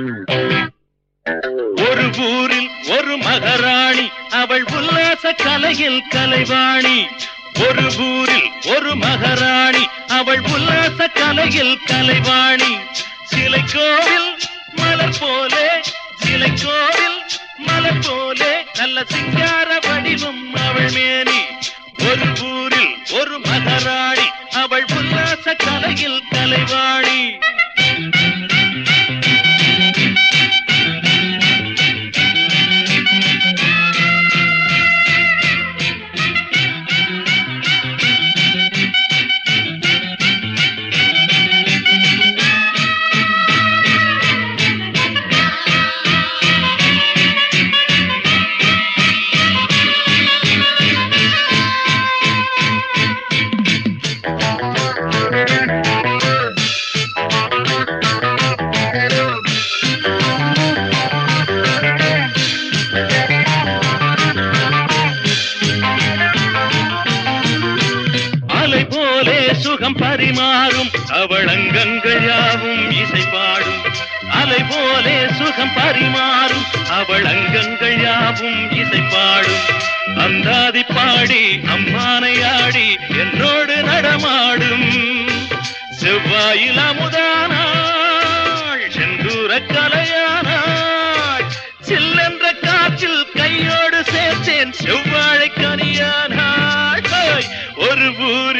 ஒரு ஊரில் ஒரு மகாராணி அவள் உல்லாச கலையில் கலைவாணி ஒரு ஊரில் ஒரு மகாராணி அவள் உல்லாச கலையில் கலைவாணி சிலை கோவில் மலர் போலே சிலை கோவில் மலர் போலே நல்ல சிங்கார வடிவம் அவள் மேனி ஒரு ஊரில் ஒரு மகாராணி அவள் உல்லாச கலையில் கலைவாணி அலை போலே சுகம் பரிமாறும் அவள் அங்கங்கள் யாவும் இசை பாடும் அலை போலே சுகம் பரிமாறும் அவள் அங்கங்கள் யாவும் இசை பாடும் அந்தாதி பாடி அம்மானை ஆடி என்னோடு நடமாடும் செவ்வாயில் அமுதானாள் செந்தூர கலையானாள் சில்லென்ற காற்றில் கையோடு சேர்த்தேன் செவ்வாழை கனியானாள் ஹோய்! ஒரு ஊரில்